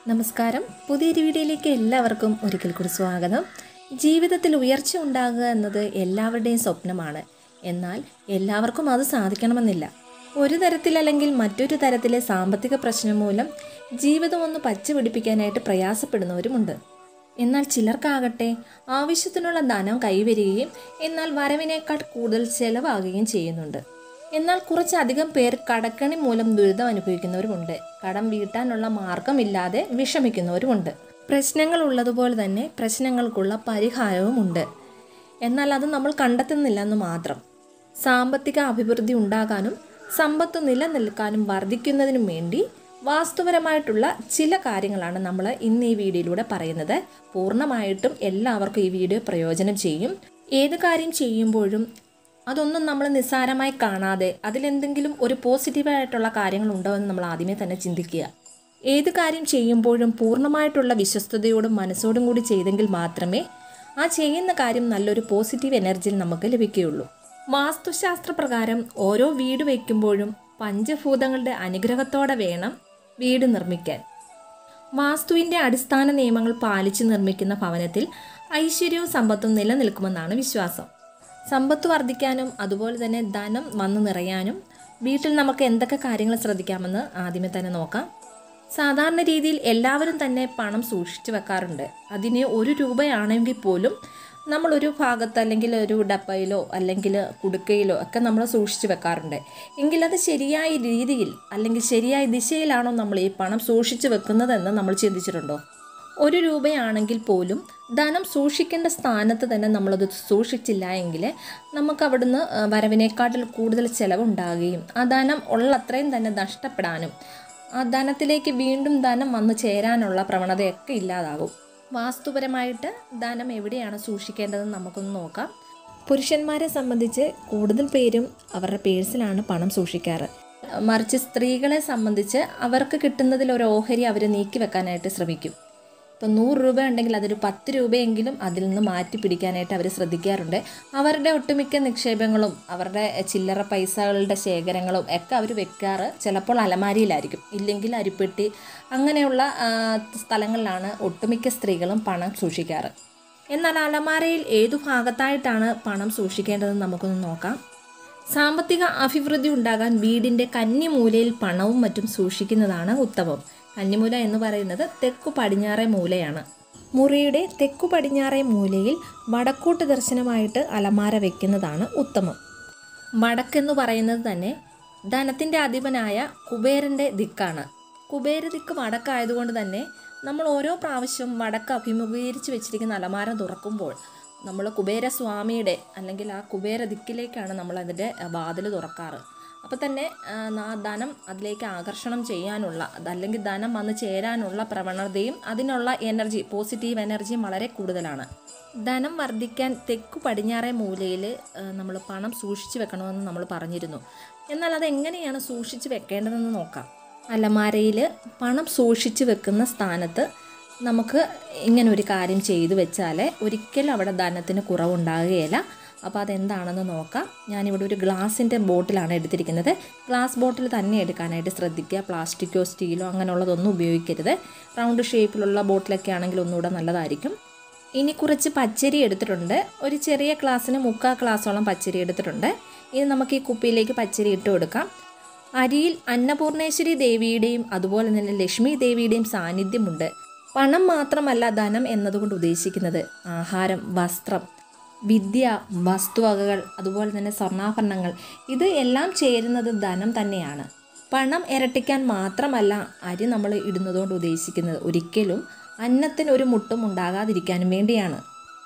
നമസ്കാരം പുതിയൊരു വീഡിയോയിലേക്ക് എല്ലാവർക്കും ഒരിക്കൽ കൂടി സ്വാഗതം ജീവിതത്തിൽ ഉയർച്ച ഉണ്ടാകുക എന്നത് എല്ലാവരുടെയും സ്വപ്നമാണ് എന്നാൽ എല്ലാവർക്കും അത് സാധിക്കണമെന്നില്ല ഒരു തരത്തിലല്ലെങ്കിൽ മറ്റൊരു തരത്തിലെ സാമ്പത്തിക പ്രശ്നം മൂലം ജീവിതം ഒന്ന് പച്ചപിടിപ്പിക്കാനായിട്ട് പ്രയാസപ്പെടുന്നവരുമുണ്ട് എന്നാൽ ചിലർക്കാകട്ടെ ആവശ്യത്തിനുള്ള ധനം കൈവരികയും എന്നാൽ വരവിനേക്കാൾ കൂടുതൽ ചെലവാകുകയും ചെയ്യുന്നുണ്ട് എന്നാൽ കുറച്ചധികം പേർ കടക്കണി മൂലം ദുരിതം അനുഭവിക്കുന്നവരുമുണ്ട് കടം വീട്ടാനുള്ള മാർഗമില്ലാതെ വിഷമിക്കുന്നവരുമുണ്ട് പ്രശ്നങ്ങൾ ഉള്ളതുപോലെ തന്നെ പ്രശ്നങ്ങൾക്കുള്ള പരിഹാരവുമുണ്ട് എന്നാൽ അത് നമ്മൾ കണ്ടെത്തുന്നില്ല എന്ന് മാത്രം സാമ്പത്തിക അഭിവൃദ്ധി ഉണ്ടാകാനും സമ്പത്ത് നിലനിൽക്കാനും വർദ്ധിക്കുന്നതിനും വേണ്ടി വാസ്തുപരമായിട്ടുള്ള ചില കാര്യങ്ങളാണ് നമ്മൾ ഇന്ന് ഈ വീഡിയോയിലൂടെ പറയുന്നത് പൂർണ്ണമായിട്ടും എല്ലാവർക്കും ഈ വീഡിയോ പ്രയോജനം ചെയ്യും ഏത് കാര്യം ചെയ്യുമ്പോഴും അതൊന്നും നമ്മൾ നിസ്സാരമായി കാണാതെ അതിലെന്തെങ്കിലും ഒരു പോസിറ്റീവായിട്ടുള്ള കാര്യങ്ങൾ ഉണ്ടോ എന്ന് നമ്മൾ ആദ്യമേ തന്നെ ചിന്തിക്കുക ഏത് കാര്യം ചെയ്യുമ്പോഴും പൂർണ്ണമായിട്ടുള്ള വിശ്വസ്തയോടും മനസ്സോടും കൂടി ചെയ്തെങ്കിൽ മാത്രമേ ആ ചെയ്യുന്ന കാര്യം നല്ലൊരു പോസിറ്റീവ് എനർജിയിൽ നമുക്ക് ലഭിക്കുകയുള്ളൂ വാസ്തുശാസ്ത്ര പ്രകാരം ഓരോ വീട് വയ്ക്കുമ്പോഴും പഞ്ചഭൂതങ്ങളുടെ അനുഗ്രഹത്തോടെ വേണം വീട് നിർമ്മിക്കാൻ വാസ്തുവിൻ്റെ അടിസ്ഥാന നിയമങ്ങൾ പാലിച്ച് നിർമ്മിക്കുന്ന ഭവനത്തിൽ ഐശ്വര്യവും സമ്പത്തും നിലനിൽക്കുമെന്നാണ് വിശ്വാസം സമ്പത്ത് വർദ്ധിക്കാനും അതുപോലെ തന്നെ ധനം വന്നു നിറയാനും വീട്ടിൽ നമുക്ക് എന്തൊക്കെ കാര്യങ്ങൾ ശ്രദ്ധിക്കാമെന്ന് ആദ്യമേ തന്നെ നോക്കാം സാധാരണ രീതിയിൽ എല്ലാവരും തന്നെ പണം സൂക്ഷിച്ചു വെക്കാറുണ്ട് അതിന് ഒരു രൂപയാണെങ്കിൽ പോലും നമ്മളൊരു ഭാഗത്ത് അല്ലെങ്കിൽ ഒരു ഡപ്പയിലോ അല്ലെങ്കിൽ കുടുക്കയിലോ ഒക്കെ നമ്മൾ സൂക്ഷിച്ചു വെക്കാറുണ്ട് എങ്കിൽ അത് ശരിയായ രീതിയിൽ അല്ലെങ്കിൽ ശരിയായ ദിശയിലാണോ നമ്മൾ ഈ പണം സൂക്ഷിച്ചു വെക്കുന്നതെന്ന് നമ്മൾ ചിന്തിച്ചിട്ടുണ്ടോ ഒരു രൂപയാണെങ്കിൽ പോലും ധനം സൂക്ഷിക്കേണ്ട സ്ഥാനത്ത് തന്നെ നമ്മളത് സൂക്ഷിച്ചില്ല എങ്കിൽ നമുക്ക് അവിടുന്ന് ആ, വരവിനേക്കാട്ടിൽ കൂടുതൽ ചിലവുണ്ടാകുകയും ആ ധനം ഉള്ളത്രയും തന്നെ നഷ്ടപ്പെടാനും ആ ധനത്തിലേക്ക് വീണ്ടും ധനം വന്നു ചേരാനുള്ള പ്രവണതയൊക്കെ ഇല്ലാതാകും വാസ്തുപരമായിട്ട് ധനം എവിടെയാണ് സൂക്ഷിക്കേണ്ടതെന്ന് നമുക്കൊന്ന് നോക്കാം പുരുഷന്മാരെ സംബന്ധിച്ച് കൂടുതൽ പേരും അവരുടെ പേഴ്സിലാണ് പണം സൂക്ഷിക്കാറ് മറിച്ച് സ്ത്രീകളെ സംബന്ധിച്ച് അവർക്ക് കിട്ടുന്നതിൽ ഒരു ഓഹരി അവർ നീക്കി വെക്കാനായിട്ട് ശ്രമിക്കും ഇപ്പം നൂറ് രൂപ ഉണ്ടെങ്കിൽ അതൊരു പത്ത് രൂപയെങ്കിലും അതിൽ നിന്ന് മാറ്റി പിടിക്കാനായിട്ട് അവർ ശ്രദ്ധിക്കാറുണ്ട് അവരുടെ ഒട്ടുമിക്ക നിക്ഷേപങ്ങളും അവരുടെ ചില്ലറ പൈസകളുടെ ശേഖരങ്ങളും ഒക്കെ അവർ വെക്കാറ് ചിലപ്പോൾ അലമാരിയിലായിരിക്കും ഇല്ലെങ്കിൽ അരിപ്പെട്ടി അങ്ങനെയുള്ള ആ, സ്ഥലങ്ങളിലാണ് ഒട്ടുമിക്ക സ്ത്രീകളും പണം സൂക്ഷിക്കാറ് എന്നാൽ അലമാരയിൽ ഏതു ഭാഗത്തായിട്ടാണ് പണം സൂക്ഷിക്കേണ്ടതെന്ന് നമുക്കൊന്ന് നോക്കാം സാമ്പത്തിക അഭിവൃദ്ധി ഉണ്ടാകാൻ വീടിൻ്റെ കന്നിമൂലയിൽ പണവും മറ്റും സൂക്ഷിക്കുന്നതാണ് ഉത്തമം കന്നിമൂല എന്ന് പറയുന്നത് തെക്കു പടിഞ്ഞാറേ മൂലയാണ് മുറിയുടെ തെക്കു പടിഞ്ഞാറേ മൂലയിൽ വടക്കോട്ട് ദർശനമായിട്ട് അലമാര വെക്കുന്നതാണ് ഉത്തമം വടക്കെന്ന് പറയുന്നത് തന്നെ ധനത്തിൻ്റെ അധിപനായ കുബേരൻ്റെ ദിക്കാണ് കുബേര ദിക്ക് വടക്കായതുകൊണ്ട് തന്നെ നമ്മൾ ഓരോ പ്രാവശ്യവും വടക്ക് അഭിമുഖീകരിച്ച് വെച്ചിരിക്കുന്ന അലമാര തുറക്കുമ്പോൾ നമ്മൾ കുബേരസ്വാമിയുടെ അല്ലെങ്കിൽ ആ കുബേര ദിക്കിലേക്കാണ് നമ്മൾ അതിൻ്റെ വാതിൽ തുറക്കാറ് അപ്പോൾ തന്നെ ആ, ആ ധനം അതിലേക്ക് ആകർഷണം ചെയ്യാനുള്ള അല്ലെങ്കിൽ ധനം വന്ന് ചേരാനുള്ള പ്രവണതയും അതിനുള്ള എനർജി പോസിറ്റീവ് എനർജിയും വളരെ കൂടുതലാണ് ധനം വർദ്ധിക്കാൻ തെക്കു പടിഞ്ഞാറേ മൂലയിൽ നമ്മൾ പണം സൂക്ഷിച്ചു വെക്കണമെന്ന് നമ്മൾ പറഞ്ഞിരുന്നു എന്നാൽ അതെങ്ങനെയാണ് സൂക്ഷിച്ചു വെക്കേണ്ടതെന്ന് നോക്കാം അലമാരയിൽ പണം സൂക്ഷിച്ചു വെക്കുന്ന സ്ഥാനത്ത് നമുക്ക് ഇങ്ങനെ ഒരു കാര്യം ചെയ്തു വെച്ചാൽ ഒരിക്കലും അവിടെ ധനത്തിന് കുറവുണ്ടാകുകയില്ല അപ്പോൾ അതെന്താണെന്ന് നോക്കാം ഞാനിവിടെ ഒരു ഗ്ലാസിൻ്റെ ബോട്ടിലാണ് എടുത്തിരിക്കുന്നത് ഗ്ലാസ് ബോട്ടിൽ തന്നെ എടുക്കാനായിട്ട് ശ്രദ്ധിക്കുക പ്ലാസ്റ്റിക്കോ സ്റ്റീലോ അങ്ങനെയുള്ളതൊന്നും ഉപയോഗിക്കരുത് റൗണ്ട് ഷേപ്പിലുള്ള ബോട്ടിലൊക്കെ ആണെങ്കിൽ ഒന്നുകൂടെ നല്ലതായിരിക്കും ഇനി കുറച്ച് പച്ചരി എടുത്തിട്ടുണ്ട് ഒരു ചെറിയ ഗ്ലാസ്സിന് മുക്കാൽ ഗ്ലാസോളം പച്ചരി എടുത്തിട്ടുണ്ട് ഇനി നമുക്ക് ഈ കുപ്പിയിലേക്ക് പച്ചരി ഇട്ട് കൊടുക്കാം അരിയിൽ അന്നപൂർണേശ്വരി ദേവിയുടെയും അതുപോലെ തന്നെ ലക്ഷ്മി ദേവിയുടെയും സാന്നിധ്യമുണ്ട് പണം മാത്രമല്ല ധനം എന്നതുകൊണ്ട് ഉദ്ദേശിക്കുന്നത് ആഹാരം വസ്ത്രം വിദ്യ വസ്തുവകകൾ അതുപോലെ തന്നെ സ്വർണ്ണാഭരണങ്ങൾ ഇത് എല്ലാം ചേരുന്നത് ധനം തന്നെയാണ് പണം ഇരട്ടിക്കാൻ മാത്രമല്ല അരി നമ്മൾ ഇടുന്നതുകൊണ്ട് ഉദ്ദേശിക്കുന്നത് ഒരിക്കലും അന്നത്തിന് ഒരു മുട്ടും ഉണ്ടാകാതിരിക്കാനും വേണ്ടിയാണ്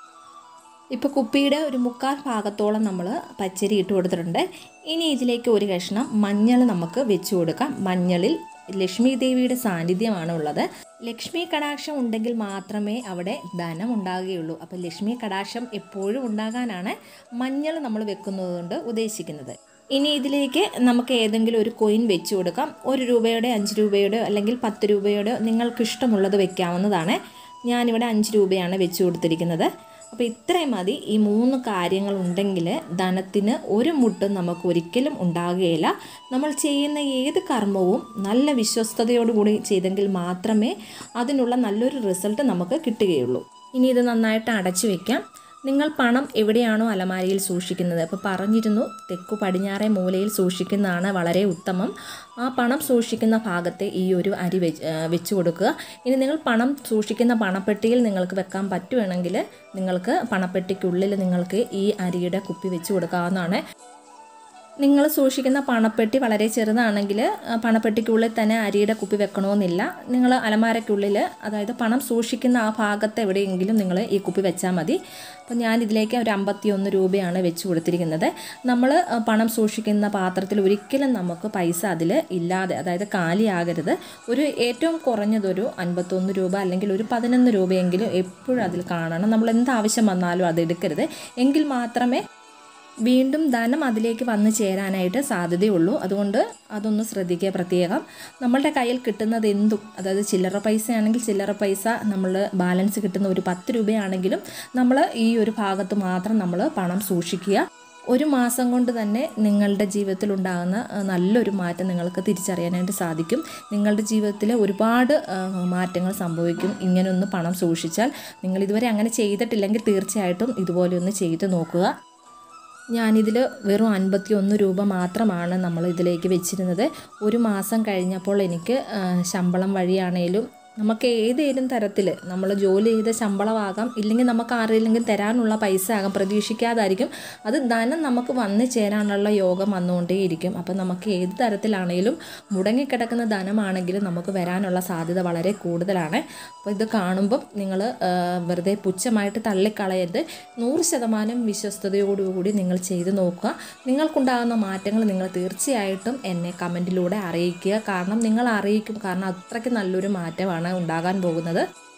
ഇപ്പോൾ കുപ്പിയുടെ ഒരു മുക്കാൽ ഭാഗത്തോളം നമ്മൾ പച്ചരി ഇട്ട് കൊടുത്തിട്ടുണ്ട് ഇനി ഇതിലേക്ക് ഒരു കഷ്ണം മഞ്ഞൾ നമുക്ക് വെച്ച് കൊടുക്കാം മഞ്ഞളിൽ ലക്ഷ്മി ദേവിയുടെ സാന്നിധ്യമാണ് ഉള്ളത് ലക്ഷ്മി കടാക്ഷം ഉണ്ടെങ്കിൽ മാത്രമേ അവിടെ ധനം ഉണ്ടാകുകയുള്ളൂ അപ്പോൾ ലക്ഷ്മി കടാക്ഷം എപ്പോഴും ഉണ്ടാകാനാണ് മഞ്ഞൾ നമ്മൾ വെക്കുന്നത് കൊണ്ട് ഉദ്ദേശിക്കുന്നത് ഇനി ഇതിലേക്ക് നമുക്ക് ഏതെങ്കിലും ഒരു കോയിൻ വെച്ച് കൊടുക്കാം ഒരു രൂപയുടെ അഞ്ച് രൂപയുടെ അല്ലെങ്കിൽ പത്ത് രൂപയുടെ നിങ്ങൾക്ക് ഇഷ്ടമുള്ളത് വെക്കാവുന്നതാണ് ഞാനിവിടെ അഞ്ച് രൂപയാണ് വെച്ച് കൊടുത്തിരിക്കുന്നത് അപ്പോൾ ഇത്രയും മതി ഈ മൂന്ന് കാര്യങ്ങളുണ്ടെങ്കിൽ ധനത്തിന് ഒരു മുട്ടും നമുക്ക് ഒരിക്കലും ഉണ്ടാകുകയില്ല നമ്മൾ ചെയ്യുന്ന ഏത് കർമ്മവും നല്ല വിശ്വസ്തയോടുകൂടി ചെയ്തെങ്കിൽ മാത്രമേ അതിനുള്ള നല്ലൊരു റിസൾട്ട് നമുക്ക് കിട്ടുകയുള്ളൂ ഇനി ഇത് നന്നായിട്ട് അടച്ചു വെക്കാം നിങ്ങൾ പണം എവിടെയാണോ അലമാരയിൽ സൂക്ഷിക്കുന്നത് അപ്പോൾ പറഞ്ഞിരുന്നു തെക്കു പടിഞ്ഞാറേ മൂലയിൽ സൂക്ഷിക്കുന്നതാണ് വളരെ ഉത്തമം ആ പണം സൂക്ഷിക്കുന്ന ഭാഗത്തെ ഈ ഒരു അരി വെച്ച് വെച്ച് കൊടുക്കുക ഇനി നിങ്ങൾ പണം സൂക്ഷിക്കുന്ന പണപ്പെട്ടിയിൽ നിങ്ങൾക്ക് വെക്കാൻ പറ്റുവാണെങ്കിൽ നിങ്ങൾക്ക് പണപ്പെട്ടിക്കുള്ളിൽ നിങ്ങൾക്ക് ഈ അരിയുടെ കുപ്പി വെച്ച് കൊടുക്കാവുന്നതാണ് നിങ്ങൾ സൂക്ഷിക്കുന്ന പണപ്പെട്ടി വളരെ ചെറുതാണെങ്കിൽ ആ പണപ്പെട്ടിക്കുള്ളിൽ തന്നെ അരിയുടെ കുപ്പി വെക്കണമെന്നില്ല നിങ്ങൾ അലമാരയ്ക്കുള്ളിൽ അതായത് പണം സൂക്ഷിക്കുന്ന ആ ഭാഗത്ത് എവിടെയെങ്കിലും നിങ്ങൾ ഈ കുപ്പി വെച്ചാൽ മതി അപ്പോൾ ഞാൻ ഇതിലേക്ക് ഒരു അമ്പത്തി ഒന്ന് രൂപയാണ് വെച്ച് കൊടുത്തിരിക്കുന്നത് നമ്മൾ ആ, പണം സൂക്ഷിക്കുന്ന പാത്രത്തിൽ ഒരിക്കലും നമുക്ക് പൈസ അതിൽ ഇല്ലാതെ അതായത് കാലിയാകരുത് ഒരു ഏറ്റവും കുറഞ്ഞതൊരു അൻപത്തൊന്ന് രൂപ അല്ലെങ്കിൽ ഒരു പതിനൊന്ന് രൂപയെങ്കിലും എപ്പോഴും അതിൽ കാണണം നമ്മൾ എന്ത് ആവശ്യം വന്നാലും അത് എടുക്കരുത് എങ്കിൽ മാത്രമേ വീണ്ടും ധനം അതിലേക്ക് വന്നു ചേരാനായിട്ട് സാധ്യതയുള്ളൂ അതുകൊണ്ട് അതൊന്ന് ശ്രദ്ധിക്കുക പ്രത്യേകം നമ്മളുടെ കയ്യിൽ കിട്ടുന്നത് എന്തും അതായത് ചില്ലറ പൈസ ആണെങ്കിൽ ചില്ലറ പൈസ നമ്മൾ ബാലൻസ് കിട്ടുന്ന ഒരു പത്ത് രൂപയാണെങ്കിലും നമ്മൾ ഈ ഒരു ഭാഗത്ത് മാത്രം നമ്മൾ പണം സൂക്ഷിക്കുക ഒരു മാസം കൊണ്ട് തന്നെ നിങ്ങളുടെ ജീവിതത്തിൽ ഉണ്ടാകുന്ന ആ, നല്ലൊരു മാറ്റം നിങ്ങൾക്ക് തിരിച്ചറിയാനായിട്ട് സാധിക്കും നിങ്ങളുടെ ജീവിതത്തിൽ ഒരുപാട് ആ, മാറ്റങ്ങൾ സംഭവിക്കും ഇങ്ങനെ ഒന്ന് പണം സൂക്ഷിച്ചാൽ നിങ്ങൾ ഇതുവരെ അങ്ങനെ ചെയ്തിട്ടില്ലെങ്കിൽ തീർച്ചയായിട്ടും ഇതുപോലെ ഒന്ന് ചെയ്ത് നോക്കുക ഞാനിതിൽ വെറും അൻപത്തി ഒന്ന് രൂപ മാത്രമാണ് നമ്മൾ ഇതിലേക്ക് വെച്ചിരുന്നത് ഒരു മാസം കഴിഞ്ഞപ്പോൾ എനിക്ക് ആ, ശമ്പളം വഴിയാണേലും നമുക്ക് ഏതേലും തരത്തിൽ നമ്മൾ ജോലി ചെയ്ത ശമ്പളമാകാം ഇല്ലെങ്കിൽ നമുക്ക് ആരെങ്കിലും തരാനുള്ള പൈസ ആകാം പ്രതീക്ഷിക്കാതായിരിക്കും അത് ധനം നമുക്ക് വന്നു ചേരാനുള്ള യോഗം വന്നുകൊണ്ടേയിരിക്കും അപ്പം നമുക്ക് ഏത് തരത്തിലാണേലും മുടങ്ങിക്കിടക്കുന്ന ധനമാണെങ്കിലും നമുക്ക് വരാനുള്ള സാധ്യത വളരെ കൂടുതലാണ് അപ്പോൾ ഇത് കാണുമ്പം നിങ്ങൾ വെറുതെ പുച്ഛമായിട്ട് തള്ളിക്കളയരുത് നൂറ് ശതമാനം വിശ്വസ്തയോടുകൂടി നിങ്ങൾ ചെയ്ത് നോക്കുക നിങ്ങൾക്കുണ്ടാകുന്ന മാറ്റങ്ങൾ നിങ്ങൾ തീർച്ചയായിട്ടും എന്നെ കമൻറ്റിലൂടെ അറിയിക്കുക കാരണം നിങ്ങൾ അറിയിക്കും കാരണം അത്രയ്ക്ക് നല്ലൊരു മാറ്റമാണ് ഉണ്ടാകാൻ പോകുന്നത്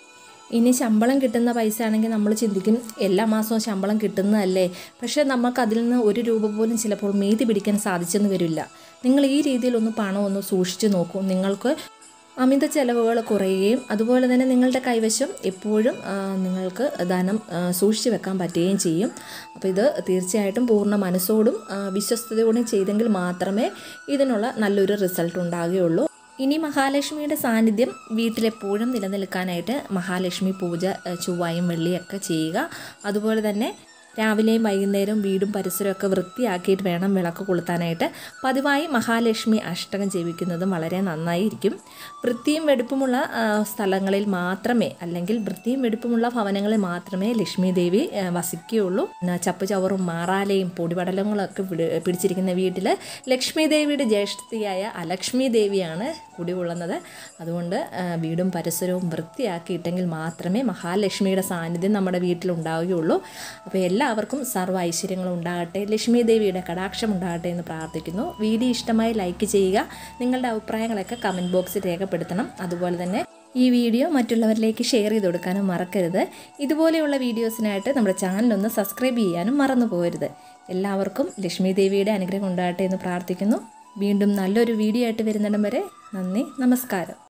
ഇനി ശമ്പളം കിട്ടുന്ന പൈസ ആണെങ്കിൽ നമ്മൾ ചിന്തിക്കും എല്ലാ മാസവും ശമ്പളം കിട്ടുന്നതല്ലേ പക്ഷേ നമുക്ക് അതിൽ നിന്ന് ഒരു രൂപ പോലും ചിലപ്പോൾ മീതി പിടിക്കാൻ സാധിച്ചെന്ന് വരില്ല നിങ്ങൾ ഈ രീതിയിൽ ഒന്ന് പണം ഒന്ന് സൂക്ഷിച്ച് നോക്കൂ നിങ്ങൾക്ക് അമിത ചെലവുകൾ കുറയുകയും അതുപോലെ തന്നെ നിങ്ങളുടെ കൈവശം എപ്പോഴും ആ, നിങ്ങൾക്ക് ധനം ആ, സൂക്ഷിച്ച് വെക്കാൻ പറ്റുകയും ചെയ്യും അപ്പോൾ ഇത് തീർച്ചയായിട്ടും പൂർണ്ണ മനസ്സോടും ആ, വിശ്വസ്തയോടും ചെയ്തെങ്കിൽ മാത്രമേ ഇതിനുള്ള നല്ലൊരു റിസൾട്ട് ഉണ്ടാകുകയുള്ളൂ ഇനി മഹാലക്ഷ്മിയുടെ സാന്നിധ്യം വീട്ടിലെപ്പോഴും നിലനിൽക്കാനായിട്ട് മഹാലക്ഷ്മി പൂജ ഏഹ്, ചൊവ്വായും വെള്ളിയൊക്കെ ചെയ്യുക അതുപോലെ തന്നെ രാവിലെയും വൈകുന്നേരവും വീടും പരിസരവും ഒക്കെ വൃത്തിയാക്കിയിട്ട് വേണം വിളക്ക് കൊളുത്താനായിട്ട് പതിവായി മഹാലക്ഷ്മി അഷ്ടകം ജപിക്കുന്നതും വളരെ നന്നായിരിക്കും വൃത്തിയും വെടുപ്പുമുള്ള ആ, സ്ഥലങ്ങളിൽ മാത്രമേ അല്ലെങ്കിൽ വൃത്തിയും വെടുപ്പുമുള്ള ഭവനങ്ങളിൽ മാത്രമേ ലക്ഷ്മി ദേവി ആ, വസിക്കുകയുള്ളൂ പിന്നെ ചപ്പ് ചവറും മാറാലയും പൊടിപടലങ്ങളൊക്കെ പിടി- പിടിച്ചിരിക്കുന്ന വീട്ടിൽ ലക്ഷ്മി ദേവിയുടെ ജ്യേഷ്ഠത്തിയായ അലക്ഷ്മി ദേവിയാണ് കുടികൊള്ളുന്നത് അതുകൊണ്ട് ആ, വീടും പരിസരവും വൃത്തിയാക്കിയിട്ടെങ്കിൽ മാത്രമേ മഹാലക്ഷ്മിയുടെ സാന്നിധ്യം നമ്മുടെ വീട്ടിലുണ്ടാവുകയുള്ളൂ അപ്പോൾ എല്ലാവർക്കും സർവ്വ ഐശ്വര്യങ്ങളും ഉണ്ടാകട്ടെ ലക്ഷ്മി ദേവിയുടെ കടാക്ഷം ഉണ്ടാകട്ടെ എന്ന് പ്രാർത്ഥിക്കുന്നു വീഡിയോ ഇഷ്ടമായി ലൈക്ക് ചെയ്യുക നിങ്ങളുടെ അഭിപ്രായങ്ങളൊക്കെ കമൻറ്റ് ബോക്സിൽ രേഖപ്പെടുത്തണം അതുപോലെ തന്നെ ഈ വീഡിയോ മറ്റുള്ളവരിലേക്ക് ഷെയർ ചെയ്ത് കൊടുക്കാനും മറക്കരുത് ഇതുപോലെയുള്ള വീഡിയോസിനായിട്ട് നമ്മുടെ ചാനലൊന്ന് സബ്സ്ക്രൈബ് ചെയ്യാനും മറന്നു പോകരുത് എല്ലാവർക്കും ലക്ഷ്മി ദേവിയുടെ അനുഗ്രഹം ഉണ്ടാകട്ടെ എന്ന് പ്രാർത്ഥിക്കുന്നു വീണ്ടും നല്ലൊരു വീഡിയോ ആയിട്ട് വരുന്നിടം വരെ നന്ദി നമസ്കാരം